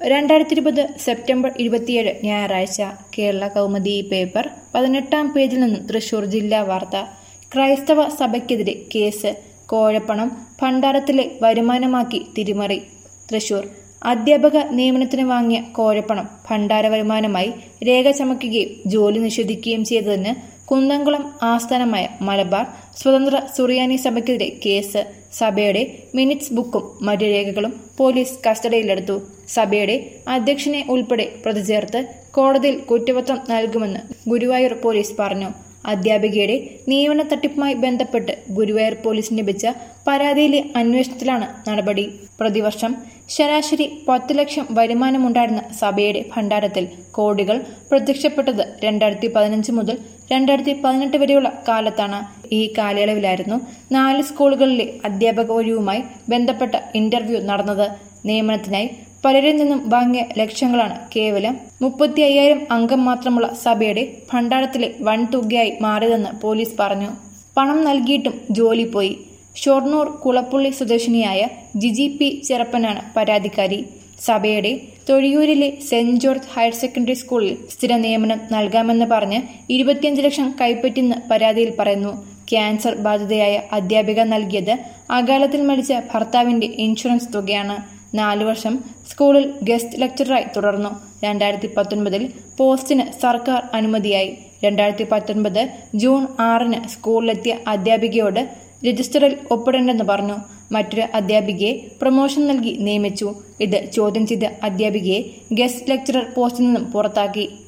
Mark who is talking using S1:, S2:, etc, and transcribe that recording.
S1: രണ്ടായിരത്തി ഇരുപത് സെപ്റ്റംബർ ഇരുപത്തിയേഴ് ഞായറാഴ്ച കേരള കൗമുദി പേപ്പർ പതിനെട്ടാം പേജിൽ നിന്നും തൃശൂർ ജില്ലാ വാർത്ത ക്രൈസ്തവ സഭയ്ക്കെതിരെ കേസ് കോഴപ്പണം ഭണ്ഡാരത്തിലെ വരുമാനമാക്കി തിരിമറി തൃശൂർ അധ്യാപക നിയമനത്തിന് വാങ്ങിയ കോഴപ്പണം ഭണ്ഡാര വരുമാനമായി രേഖ ചമയ്ക്കുകയും ജോലി നിഷേധിക്കുകയും ചെയ്തതിന് കുന്നംകുളം ആസ്ഥാനമായ മലബാർ സ്വതന്ത്ര സുറിയാനി സഭയ്ക്കെതിരെ കേസ് സഭയുടെ മിനിറ്റ്സ് ബുക്കും മറ്റു രേഖകളും പോലീസ് കസ്റ്റഡിയിലെടുത്തു സഭയുടെ അധ്യക്ഷനെ ഉൾപ്പെടെ പ്രതി ചേർത്ത് കോടതിയിൽ കുറ്റപത്രം നൽകുമെന്ന് ഗുരുവായൂർ പോലീസ് പറഞ്ഞു അധ്യാപികയുടെ നിയമന തട്ടിപ്പുമായി ബന്ധപ്പെട്ട് ഗുരുവായൂർ പോലീസിന് ലഭിച്ച പരാതിയിലെ അന്വേഷണത്തിലാണ് നടപടി പ്രതിവർഷം ശരാശരി പത്ത് ലക്ഷം വരുമാനമുണ്ടായിരുന്ന സഭയുടെ ഭണ്ഡാരത്തിൽ കോടികൾ പ്രത്യക്ഷപ്പെട്ടത് രണ്ടായിരത്തി പതിനഞ്ച് മുതൽ രണ്ടായിരത്തി പതിനെട്ട് വരെയുള്ള കാലത്താണ് ഈ കാലയളവിലായിരുന്നു നാല് സ്കൂളുകളിലെ അധ്യാപക ഒഴിവുമായി ബന്ധപ്പെട്ട ഇന്റർവ്യൂ നടന്നത് നിയമനത്തിനായി പലരിൽ നിന്നും വാങ്ങിയ ലക്ഷങ്ങളാണ് കേവലം മുപ്പത്തി അയ്യായിരം അംഗം മാത്രമുള്ള സഭയുടെ ഭണ്ഡാരത്തിലെ വൻ തുകയായി മാറിയതെന്ന് പോലീസ് പറഞ്ഞു പണം നൽകിയിട്ടും ജോലി പോയി ഷൊർണൂർ കുളപ്പുള്ളി സ്വദേശിനിയായ ജിജി പി ചെറപ്പനാണ് പരാതിക്കാരി സഭയുടെ തൊഴിയൂരിലെ സെന്റ് ജോർജ് ഹയർ സെക്കൻഡറി സ്കൂളിൽ സ്ഥിര നിയമനം നൽകാമെന്ന് പറഞ്ഞ് ഇരുപത്തിയഞ്ച് ലക്ഷം കൈപ്പറ്റിയെന്ന് പരാതിയിൽ പറയുന്നു ക്യാൻസർ ബാധിതയായ അധ്യാപിക നൽകിയത് അകാലത്തിൽ മരിച്ച ഭർത്താവിന്റെ ഇൻഷുറൻസ് തുകയാണ് നാലു വർഷം സ്കൂളിൽ ഗസ്റ്റ് ലെക്ചറായി തുടർന്നു രണ്ടായിരത്തി പത്തൊൻപതിൽ പോസ്റ്റിന് സർക്കാർ അനുമതിയായി രണ്ടായിരത്തി പത്തൊൻപത് ജൂൺ ആറിന് സ്കൂളിലെത്തിയ അധ്യാപികയോട് രജിസ്റ്ററിൽ ഒപ്പിടേണ്ടെന്ന് പറഞ്ഞു മറ്റൊരു അധ്യാപികയെ പ്രൊമോഷൻ നൽകി നിയമിച്ചു ഇത് ചോദ്യം ചെയ്ത അധ്യാപികയെ ഗസ്റ്റ് ലെക്ചറർ പോസ്റ്റിൽ നിന്നും പുറത്താക്കി